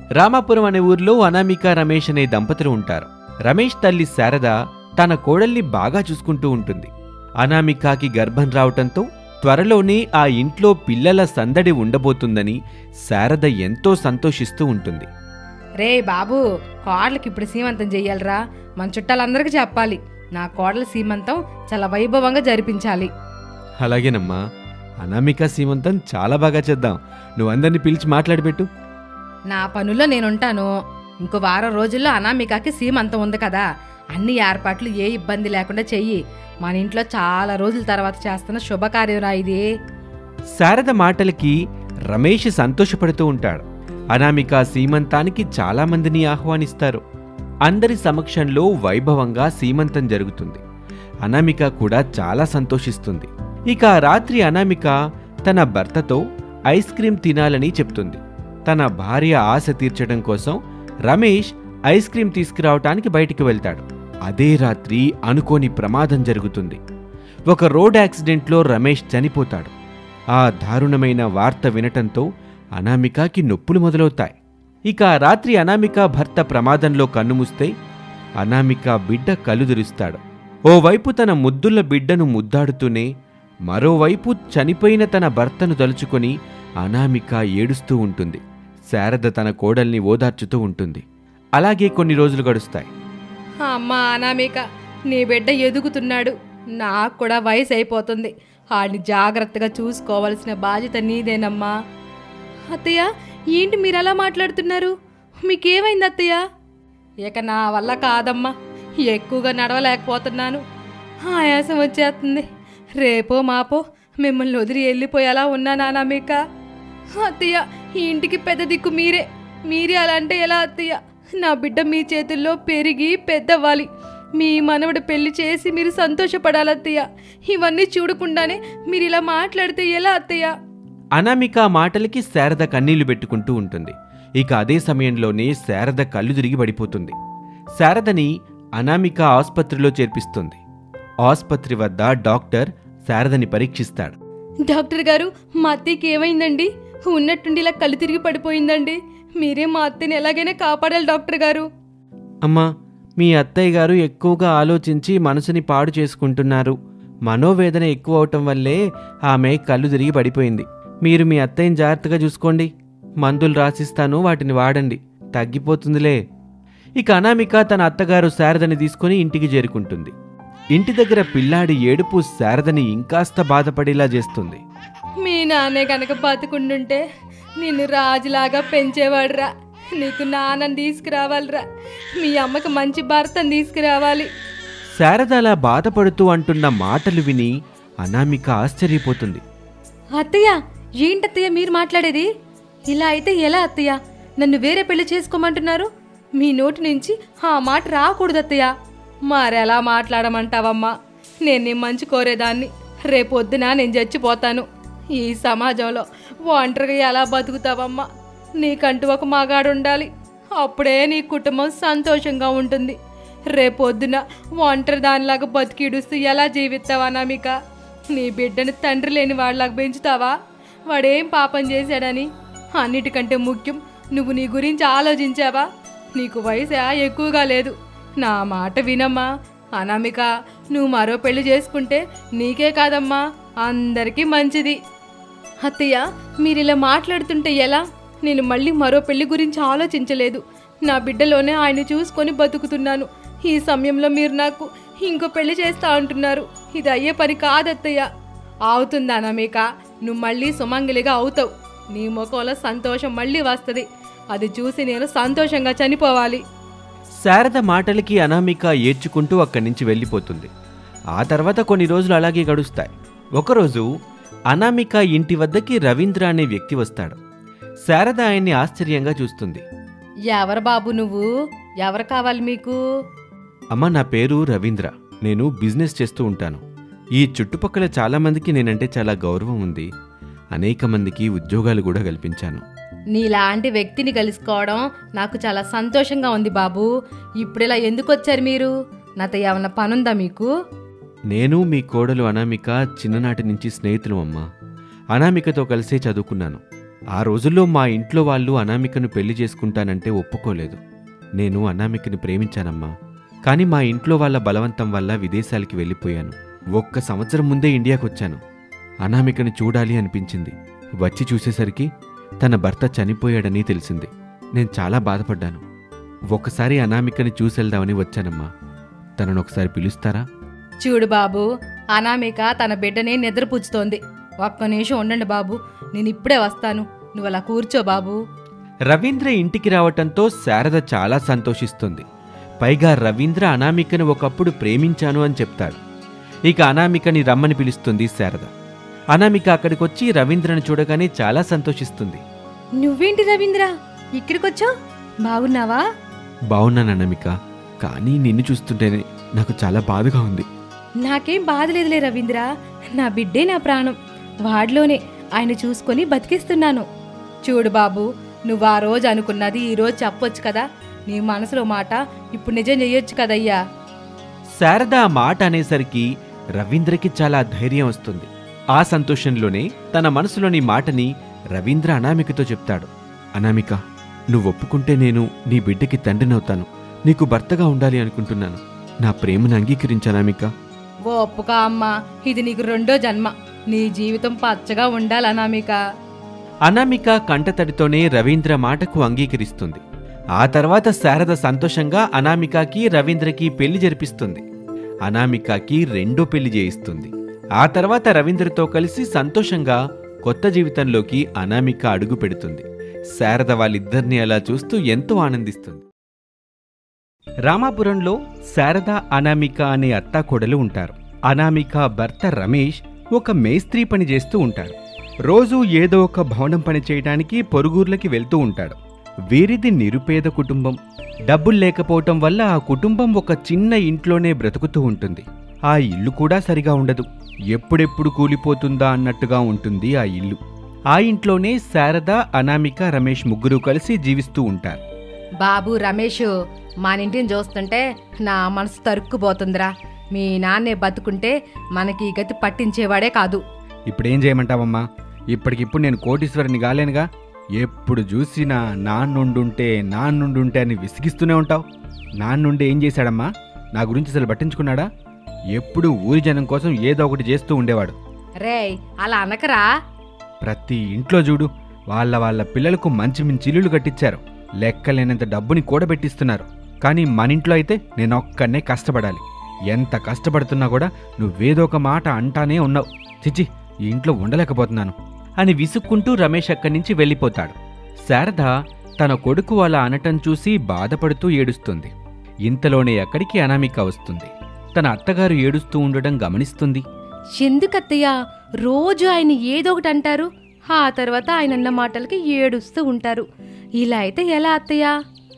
రామాపురం అనే ఊర్లో అనామిక రమేష్ అనే దంపతులు ఉంటారు రమేష్ తల్లి శారద తన కోడల్ని బాగా చూసుకుంటూ ఉంటుంది అనామికకి గర్భం రావటంతో త్వరలోనే ఆ ఇంట్లో పిల్లల సందడి ఉండబోతుందని శారద ఎంతో సంతోషిస్తూ ఉంటుంది రే బాబు కోడలకి ఇప్పుడు సీమంతం చెయ్యాలిరా మన చుట్టాలందరికీ చెప్పాలి నా కోడల సీమంతం చాలా వైభవంగా జరిపించాలి అలాగేనమ్మా అనామిక సీమంతం చాలా బాగా చేద్దాం నువ్వు అందరినీ పిలిచి మాట్లాడిపెట్టు నా పనుల్లో నేనుంటాను ఇంకో వారం రోజుల్లో అనామికకి సీమంతం ఉంది కదా అన్ని ఏర్పాట్లు ఏ ఇబ్బంది లేకుండా చెయ్యి మన ఇంట్లో చాలా రోజుల తర్వాత చేస్తున్న శుభకార్యం రా ఇది శారద మాటలకి రమేష్ సంతోషపడుతూ ఉంటాడు అనామిక సీమంతానికి చాలా మందిని ఆహ్వానిస్తారు అందరి సమక్షంలో వైభవంగా సీమంతం జరుగుతుంది అనామిక కూడా చాలా సంతోషిస్తుంది ఇక ఆ రాత్రి అనామిక తన భర్తతో ఐస్ క్రీం తినాలని చెప్తుంది తన భార్య ఆశ తీర్చడం కోసం రమేష్ ఐస్ క్రీం తీసుకురావటానికి బయటికి వెళ్తాడు అదే రాత్రి అనుకోని ప్రమాదం జరుగుతుంది ఒక రోడ్ యాక్సిడెంట్లో రమేష్ చనిపోతాడు ఆ దారుణమైన వార్త వినటంతో అనామికకి నొప్పులు మొదలవుతాయి ఇక ఆ రాత్రి అనామిక భర్త ప్రమాదంలో కన్నుమూస్తే అనామిక బిడ్డ కళ్ళు తెరుస్తాడు ఓవైపు తన ముద్దుల బిడ్డను ముద్దాడుతూనే మరోవైపు చనిపోయిన తన భర్తను తలుచుకొని అనామిక ఏడుస్తూ ఉంటుంది శారద తన కోడల్ని ఓదార్చుతూ ఉంటుంది అలాగే కొన్ని రోజులు గడుస్తాయి అమ్మా అనామిక నీ బిడ్డ ఎదుగుతున్నాడు నాకు కూడా వయసు అయిపోతుంది ఆడిని జాగ్రత్తగా చూసుకోవాల్సిన బాధ్యత నీదేనమ్మా అత్తయ్య ఏంటి మీరు అలా మాట్లాడుతున్నారు మీకేమైంది అత్తయ్య ఇక నా వల్ల కాదమ్మా ఎక్కువగా నడవలేకపోతున్నాను ఆయాసం వచ్చేస్తుంది రేపో మాపో మిమ్మల్ని వదిలి వెళ్ళిపోయేలా ఉన్నాను అనామిక అత్తయ్య ఈ ఇంటికి పెద్ద దిక్కు మీరే మీరే అలా అంటే ఎలా అత్తయ్య నా బిడ్డ మీ చేతుల్లో పెరిగి పెద్దవ్వాలి మీ మనవడు పెళ్లి చేసి మీరు సంతోషపడాలి అత్తయ్య ఇవన్నీ చూడకుండానే మీరు ఇలా మాట్లాడితే ఎలా అత్తయ్య అనామిక ఆ మాటలకి శారద కన్నీళ్లు పెట్టుకుంటూ ఉంటుంది ఇక అదే సమయంలోనే శారద కళ్ళు తిరిగి పడిపోతుంది శారదని అనామిక ఆసుపత్రిలో చేర్పిస్తుంది ఆసుపత్రి వద్ద డాక్టర్ శారదని పరీక్షిస్తాడు డాక్టర్ గారు మా అత్తయ్యకి ఏమైందండి ఉన్నట్టుండి ఇలా కళ్ళు తిరిగి పడిపోయిందండి మీరే మా అత్తయ్యని ఎలాగైనా కాపాడాలి డాక్టర్ గారు అమ్మా మీ అత్తయ్య గారు ఎక్కువగా ఆలోచించి మనసుని పాడు చేసుకుంటున్నారు మనోవేదన ఎక్కువ అవటం వల్లే ఆమె కళ్ళు తిరిగి పడిపోయింది మీరు మీ అత్తయ్యని జాగ్రత్తగా చూసుకోండి మందులు రాసిస్తాను వాటిని వాడండి తగ్గిపోతుందిలే ఇక అనామిక తన అత్తగారు శారదని తీసుకుని ఇంటికి చేరుకుంటుంది ఇంటి దగ్గర పిల్లాడి ఏడుపు శారదని ఇంకాస్త బాధపడేలా చేస్తుంది మీ నాన్నే కనుక బతుకుండుంటే నిన్ను రాజులాగా పెంచేవాడురా నీకు నాన్నని తీసుకురావాలిరా మీ అమ్మకి మంచి భర్తను తీసుకురావాలి శారద అలా బాధపడుతూ అంటున్న మాటలు విని అనామిక ఆశ్చర్యపోతుంది అత్తయ్య ఏంటత్తయ్య మీరు మాట్లాడేది ఇలా అయితే ఎలా అత్తయ్య నన్ను వేరే పెళ్లి చేసుకోమంటున్నారు మీ నోటి నుంచి ఆ మాట రాకూడదు అత్తయ్య మరెలా మాట్లాడమంటావమ్మా నేను నీ మంచి కోరేదాన్ని రేపొద్దున నేను చచ్చిపోతాను ఈ సమాజంలో ఒంటరిగా ఎలా బతుకుతావమ్మా నీకంటూ ఒక మగాడు ఉండాలి అప్పుడే నీ కుటుంబం సంతోషంగా ఉంటుంది రేపొద్దున ఒంటరి దానిలాగా బతికిడుస్తూ ఎలా జీవిస్తావా నమిక నీ బిడ్డని తండ్రి లేని వాళ్ళలాగా పెంచుతావా వాడేం పాపం చేశాడని అన్నిటికంటే ముఖ్యం నువ్వు నీ గురించి ఆలోచించావా నీకు వయసు ఎక్కువగా లేదు నా మాట వినమ్మా అనామిక నువ్వు మరో పెళ్లి చేసుకుంటే నీకే కాదమ్మా అందరికీ మంచిది అత్తయ్య మీరు ఇలా మాట్లాడుతుంటే ఎలా నేను మళ్ళీ మరో పెళ్లి గురించి ఆలోచించలేదు నా బిడ్డలోనే ఆయన చూసుకొని బతుకుతున్నాను ఈ సమయంలో మీరు నాకు ఇంకో పెళ్లి చేస్తా అంటున్నారు ఇది అయ్యే పని కాదత్తయ్య అవుతుందా నమిక నువ్వు మళ్ళీ సుమంగలిగా అవుతావు నీ ముఖంలో సంతోషం మళ్ళీ వస్తుంది అది చూసి నేను సంతోషంగా చనిపోవాలి శారద మాటలకి అనామిక ఏడ్చుకుంటూ అక్కడి నుంచి వెళ్ళిపోతుంది ఆ తర్వాత కొన్ని రోజులు అలాగే గడుస్తాయి ఒకరోజు అనామిక ఇంటి వద్దకి రవీంద్ర అనే వ్యక్తి వస్తాడు శారద ఆయన్ని ఆశ్చర్యంగా చూస్తుంది ఎవరు బాబు నువ్వు ఎవరు కావాలి మీకు అమ్మ నా పేరు రవీంద్ర నేను బిజినెస్ చేస్తూ ఉంటాను ఈ చుట్టుపక్కల చాలా మందికి నేనంటే చాలా గౌరవం ఉంది అనేక మందికి ఉద్యోగాలు కూడా కల్పించాను నీలాంటి వ్యక్తిని కలుసుకోవడం నాకు చాలా సంతోషంగా ఉంది బాబు ఇప్పుడు ఇలా ఎందుకు వచ్చారు మీరు నాతో ఏమన్నా పనుందా మీకు నేను మీ కోడలు అనామిక చిన్ననాటి నుంచి స్నేహితులు అమ్మా అనామికతో కలిసే చదువుకున్నాను ఆ రోజుల్లో మా ఇంట్లో వాళ్ళు అనామికను పెళ్లి చేసుకుంటానంటే ఒప్పుకోలేదు నేను అనామికని ప్రేమించానమ్మా కానీ మా ఇంట్లో వాళ్ళ బలవంతం వల్ల విదేశాలకి వెళ్ళిపోయాను ఒక్క సంవత్సరం ముందే ఇండియాకు వచ్చాను అనామికను చూడాలి అనిపించింది వచ్చి చూసేసరికి తన భర్త చనిపోయాడని తెలిసింది నేను చాలా బాధపడ్డాను ఒక్కసారి అనామికని చూసెళ్దామని వచ్చానమ్మా తనను ఒకసారి పిలుస్తారా చూడు బాబు అనామిక తన బిడ్డని నిద్రపుచ్చుతోంది ఒక్క నిమిషం ఉండండి బాబు నేను ఇప్పుడే వస్తాను నువ్వు అలా కూర్చో బాబు రవీంద్ర ఇంటికి రావటంతో శారద చాలా సంతోషిస్తుంది పైగా రవీంద్ర అనామికను ఒకప్పుడు ప్రేమించాను అని చెప్తాడు ఇక అనామికని రమ్మని పిలుస్తుంది శారద అనామిక అక్కడికొచ్చి రవీంద్రను చూడగానే చాలా సంతోషిస్తుంది నువ్వేంటి రవీంద్ర ఇక్కడికొచ్చావు బాగున్నావా బాగున్నాను అనామిక కానీ నిన్ను చూస్తుంటేనే నాకు చాలా బాధగా ఉంది నాకేం బాధలేదులే రవీంద్ర నా బిడ్డే నా ప్రాణం వాడిలోనే ఆయన చూసుకొని బతికిస్తున్నాను చూడు బాబు నువ్వు ఆ రోజు అనుకున్నది ఈ రోజు చెప్పొచ్చు కదా నీ మనసులో మాట ఇప్పుడు నిజం చెయ్యొచ్చు కదయ్యా శారద ఆ మాట అనేసరికి రవీంద్రకి చాలా ధైర్యం వస్తుంది ఆ సంతోషంలోనే తన మనసులోని మాటని రవీంద్ర అనామికతో చెప్తాడు అనామిక నువ్వు ఒప్పుకుంటే నేను నీ బిడ్డకి తండ్రినవుతాను నీకు భర్తగా ఉండాలి అనుకుంటున్నాను నా ప్రేమను అంగీకరించు అనామిక ఓ ఒప్పుకా అమ్మా ఇది నీకు రెండో జన్మ నీ జీవితం పచ్చగా ఉండాలనామిక అనామిక కంటతడితోనే రవీంద్ర మాటకు అంగీకరిస్తుంది ఆ తర్వాత శారద సంతోషంగా అనామికకి రవీంద్రకి పెళ్లి జరిపిస్తుంది అనామికకి రెండో పెళ్లి చేయిస్తుంది ఆ తర్వాత రవీంద్రతో కలిసి సంతోషంగా కొత్త జీవితంలోకి అనామిక అడుగు పెడుతుంది శారద వాళ్ళిద్దరిని అలా చూస్తూ ఎంతో ఆనందిస్తుంది రామాపురంలో శారద అనామిక అనే అత్తాకోడలు ఉంటారు అనామిక భర్త రమేష్ ఒక మేస్త్రీ పని చేస్తూ ఉంటాడు రోజూ ఏదో ఒక భవనం పని చేయడానికి పొరుగుర్లకి వెళ్తూ ఉంటాడు వీరిది నిరుపేద కుటుంబం డబ్బులు లేకపోవటం వల్ల ఆ కుటుంబం ఒక చిన్న ఇంట్లోనే బ్రతుకుతూ ఉంటుంది ఆ ఇల్లు కూడా సరిగా ఉండదు ఎప్పుడెప్పుడు కూలిపోతుందా అన్నట్టుగా ఉంటుంది ఆ ఇల్లు ఆ ఇంట్లోనే శారద అనామిక రమేష్ ముగ్గురు కలిసి జీవిస్తూ ఉంటారు బాబు రమేష్ మన ఇంటిని చూస్తుంటే నా మనసు తరుక్కుపోతుందిరా మీ నాన్నే బతుకుంటే మనకి ఈ గతి పట్టించేవాడే కాదు ఇప్పుడేం చేయమంటావమ్మా ఇప్పటికిప్పుడు నేను కోటీశ్వరుని కాలేనుగా ఎప్పుడు చూసినా నాన్నుండుంటే నాన్నుండుంటే అని విసిగిస్తూనే ఉంటావు నాన్నుండి ఏం చేశాడమ్మా నా గురించి అసలు పట్టించుకున్నాడా ఎప్పుడు ఊరి జనం కోసం ఏదో ఒకటి చేస్తూ ఉండేవాడు రేయ్ అలా అనకరా ప్రతి ఇంట్లో చూడు వాళ్ళ వాళ్ళ పిల్లలకు మంచి మంచి ఇల్లులు కట్టించారు లెక్కలేనంత డబ్బుని కూడబెట్టిస్తున్నారు కానీ మన ఇంట్లో అయితే నేను ఒక్కనే కష్టపడాలి ఎంత కష్టపడుతున్నా కూడా నువ్వేదో ఒక మాట అంటానే ఉన్నావు చిచి ఈ ఇంట్లో ఉండలేకపోతున్నాను అని విసుక్కుంటూ రమేష్ అక్కడి నుంచి వెళ్ళిపోతాడు శారద తన కొడుకు అలా అనటం చూసి బాధపడుతూ ఏడుస్తుంది ఇంతలోనే అక్కడికి అనామిక వస్తుంది తన అత్తగారు ఏడుస్తూ ఉండడం గమనిస్తుంది ఎందుకత్తయ్య రోజు ఆయన ఏదో ఒకటి అంటారు ఆ తర్వాత ఆయన అన్న మాటలకి ఏడుస్తూ ఉంటారు ఇలా అయితే ఎలా అత్తయ్య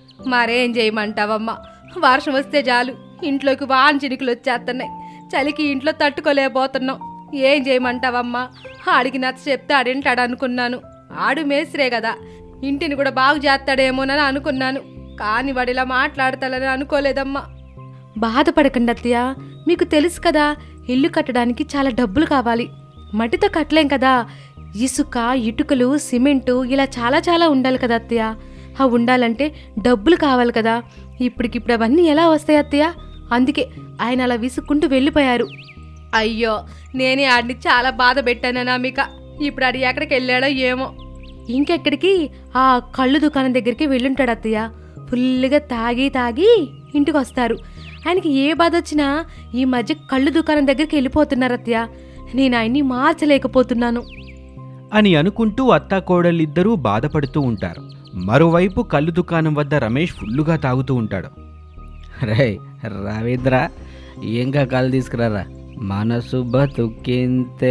మరేం చేయమంటావమ్మా వర్షం వస్తే చాలు ఇంట్లోకి వాన్ చినుకులు వచ్చేస్తున్నాయి చలికి ఇంట్లో తట్టుకోలేకపోతున్నాం ఏం చేయమంటావమ్మా ఆడికి నచ్చ చెప్తే ఆడింటాడు అనుకున్నాను ఆడు మేస్త్రే కదా ఇంటిని కూడా బాగు చేస్తాడేమోనని అనుకున్నాను కానీ వాడిలా మాట్లాడతాడని అనుకోలేదమ్మా బాధపడకండి అత్తయ్య మీకు తెలుసు కదా ఇల్లు కట్టడానికి చాలా డబ్బులు కావాలి మట్టితో కట్టలేం కదా ఇసుక ఇటుకలు సిమెంటు ఇలా చాలా చాలా ఉండాలి కదా అత్తయ్య ఆ ఉండాలంటే డబ్బులు కావాలి కదా ఇప్పటికిప్పుడు అవన్నీ ఎలా వస్తాయి అత్తయ్య అందుకే ఆయన అలా విసుక్కుంటూ వెళ్ళిపోయారు అయ్యో నేనే ఆడిని చాలా బాధ పెట్టాను అనామిక ఇప్పుడు ఆడి ఎక్కడికి వెళ్ళాడో ఏమో ఇంకెక్కడికి ఆ కళ్ళు దుకాణం దగ్గరికి వెళ్ళుంటాడు అత్తయ్య ఫుల్గా తాగి తాగి ఇంటికి వస్తారు ఆయనకి ఏ బాధ వచ్చినా ఈ మధ్య కళ్ళు దుకాణం దగ్గరికి వెళ్ళిపోతున్నారు అత్తయ్య నేను ఆయన్ని మార్చలేకపోతున్నాను అని అనుకుంటూ అత్తాకోడళ్ళిద్దరూ బాధపడుతూ ఉంటారు మరోవైపు కళ్ళు దుకాణం వద్ద రమేష్ ఫుల్లుగా తాగుతూ ఉంటాడు రే రవీంద్ర ఇంకా కళ్ళు తీసుకురారా మనసు బతుకింతే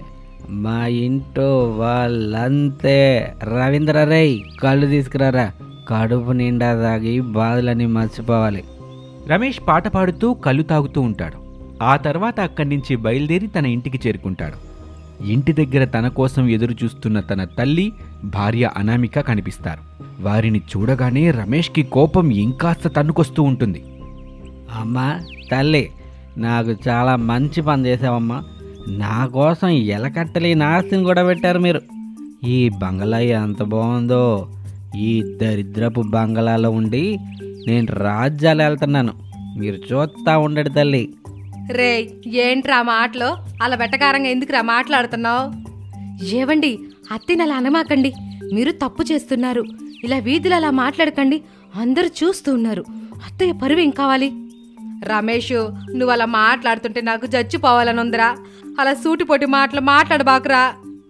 మా ఇంట్లో వాళ్ళంతే రవీంద్ర రేయ్ కళ్ళు తీసుకురారా కడుపు నిండా తాగి బాధలని మర్చిపోవాలి రమేష్ పాట పాడుతూ కళ్ళు తాగుతూ ఉంటాడు ఆ తర్వాత అక్కడి నుంచి బయలుదేరి తన ఇంటికి చేరుకుంటాడు ఇంటి దగ్గర తన కోసం ఎదురు చూస్తున్న తన తల్లి భార్య అనామిక కనిపిస్తారు వారిని చూడగానే రమేష్కి కోపం ఇంకాస్త తన్నుకొస్తూ ఉంటుంది అమ్మా తల్లి నాకు చాలా మంచి పని చేసావమ్మా నా కోసం ఎలకట్టలి నాస్తిని కూడా పెట్టారు మీరు ఈ బంగళా ఎంత బాగుందో ఈ దరిద్రపు బంగళాలో ఉండి నేను రాజ్యాలు వెళ్తున్నాను మీరు చూస్తా ఉండండి తల్లి రే ఏంట్రా మాటలు అలా వెటకారంగా ఎందుకురా మాట్లాడుతున్నావు ఏవండి అత్తిని అలా అనమాకండి మీరు తప్పు చేస్తున్నారు ఇలా వీధిలో అలా మాట్లాడకండి అందరూ చూస్తూ ఉన్నారు అత్తయ్య పరువు ఏం కావాలి రమేష్ నువ్వు అలా మాట్లాడుతుంటే నాకు చచ్చిపోవాలని ఉందిరా అలా సూటిపోటి మాటలు మాట్లాడబాకురా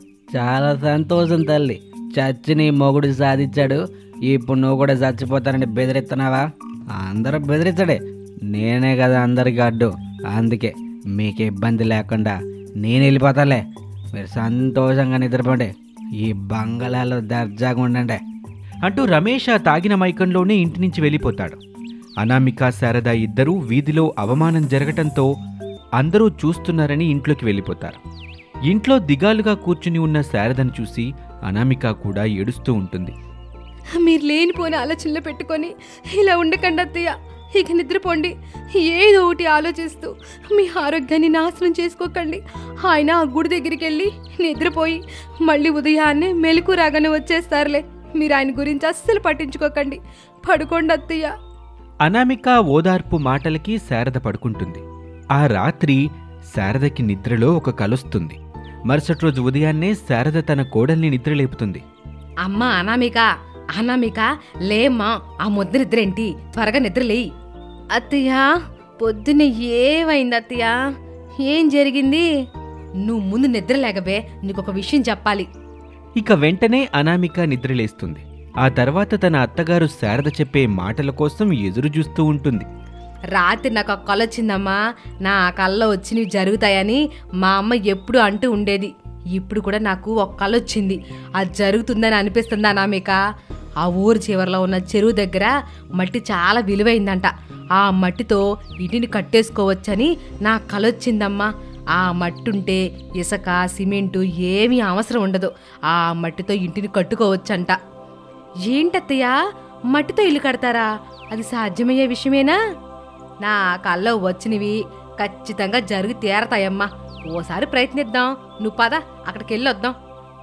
చాలా సంతోషం తల్లి చచ్చి నీ మొగుడు సాధించాడు ఇప్పుడు నువ్వు కూడా చచ్చిపోతానని బెదిరిస్తున్నావా అందరూ బెదిరించడే నేనే కదా అందరికి అడ్డు అందుకే మీకు ఇబ్బంది లేకుండా నేను వెళ్ళిపోతాలే మీరు సంతోషంగా నిద్రపోండి ఈ బంగళాలో దర్జాగా ఉండండి అంటూ రమేష్ ఆ తాగిన మైకంలోనే ఇంటి నుంచి వెళ్ళిపోతాడు అనామిక శారద ఇద్దరూ వీధిలో అవమానం జరగటంతో అందరూ చూస్తున్నారని ఇంట్లోకి వెళ్ళిపోతారు ఇంట్లో దిగాలుగా కూర్చుని ఉన్న శారదను చూసి అనామిక కూడా ఏడుస్తూ ఉంటుంది మీరు లేనిపోని ఆలోచనలు పెట్టుకొని ఇలా ఉండకండి అత్తయ్య ఇక నిద్రపోండి ఏదో ఒకటి ఆలోచిస్తూ మీ ఆరోగ్యాన్ని నాశనం చేసుకోకండి ఆయన ఆ గుడి దగ్గరికి వెళ్ళి నిద్రపోయి మళ్ళీ ఉదయాన్నే మెలకు రాగానే వచ్చేస్తారులే మీరు ఆయన గురించి అస్సలు పట్టించుకోకండి పడుకోండి అత్తయ్య అనామిక ఓదార్పు మాటలకి శారద పడుకుంటుంది ఆ రాత్రి శారదకి నిద్రలో ఒక కలొస్తుంది మరుసటి రోజు ఉదయాన్నే శారద తన కోడల్ని నిద్రలేపుతుంది అమ్మా అనామిక అనామిక లేమ్మా ఆ ముద్ద నిద్రేంటి త్వరగా నిద్రలేయి అత్తయ్య పొద్దున్న ఏమైంది అత్తయ్య ఏం జరిగింది నువ్వు ముందు నిద్ర లేకబే నీకొక విషయం చెప్పాలి ఇక వెంటనే అనామిక నిద్రలేస్తుంది ఆ తర్వాత తన అత్తగారు శారద చెప్పే మాటల కోసం ఎదురు చూస్తూ ఉంటుంది రాత్రి నాకు ఒక కళ వచ్చిందమ్మా నా కళ్ళలో వచ్చినవి జరుగుతాయని మా అమ్మ ఎప్పుడు అంటూ ఉండేది ఇప్పుడు కూడా నాకు ఒక కళ వచ్చింది అది జరుగుతుందని అనిపిస్తుంది అనామిక ఆ ఊరు చివరిలో ఉన్న చెరువు దగ్గర మట్టి చాలా విలువైందంట ఆ మట్టితో ఇంటిని కట్టేసుకోవచ్చని నా కళ వచ్చిందమ్మా ఆ మట్టి ఉంటే ఇసుక సిమెంటు ఏమీ అవసరం ఉండదు ఆ మట్టితో ఇంటిని కట్టుకోవచ్చంట ఏంటత్తయ్య మట్టితో ఇల్లు కడతారా అది సాధ్యమయ్యే విషయమేనా నా కల్లో వచ్చినవి ఖచ్చితంగా జరిగి తీరతాయమ్మా ఓసారి ప్రయత్నిద్దాం నువ్వు పద అక్కడికి వెళ్ళొద్దాం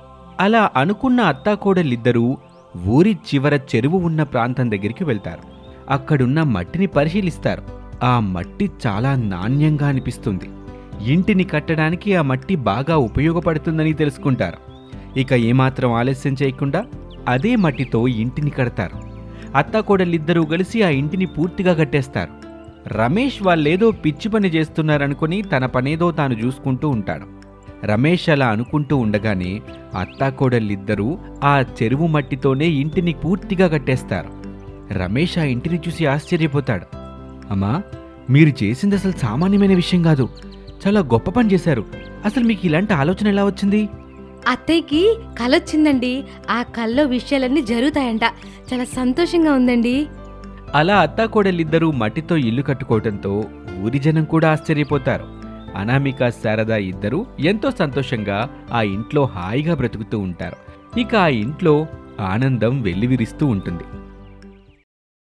అలా అనుకున్న అత్తాకోడలిద్దరూ ఊరి చివర చెరువు ఉన్న ప్రాంతం దగ్గరికి వెళ్తారు అక్కడున్న మట్టిని పరిశీలిస్తారు ఆ మట్టి చాలా నాణ్యంగా అనిపిస్తుంది ఇంటిని కట్టడానికి ఆ మట్టి బాగా ఉపయోగపడుతుందని తెలుసుకుంటారు ఇక ఏమాత్రం ఆలస్యం చేయకుండా అదే మట్టితో ఇంటిని కడతారు అత్తాకోడలిద్దరూ కలిసి ఆ ఇంటిని పూర్తిగా కట్టేస్తారు రమేష్ వాళ్ళేదో పిచ్చి పని చేస్తున్నారనుకుని తన పనేదో తాను చూసుకుంటూ ఉంటాడు రమేష్ అలా అనుకుంటూ ఉండగానే అత్తాకోడలిద్దరూ ఆ చెరువు మట్టితోనే ఇంటిని పూర్తిగా కట్టేస్తారు రమేష్ ఆ ఇంటిని చూసి ఆశ్చర్యపోతాడు అమ్మా మీరు చేసింది అసలు సామాన్యమైన విషయం కాదు చాలా గొప్ప పని చేశారు అసలు మీకు ఇలాంటి ఆలోచన ఎలా వచ్చింది అత్తయ్యకి కల వచ్చిందండి ఆ కల్లో విషయాలన్నీ జరుగుతాయంట చాలా సంతోషంగా ఉందండి అలా అత్తాకోడలిద్దరూ మట్టితో ఇల్లు కట్టుకోవటంతో ఊరి జనం కూడా ఆశ్చర్యపోతారు అనామిక శారద ఇద్దరూ ఎంతో సంతోషంగా ఆ ఇంట్లో హాయిగా బ్రతుకుతూ ఉంటారు ఇక ఆ ఇంట్లో ఆనందం వెల్లివిరిస్తూ ఉంటుంది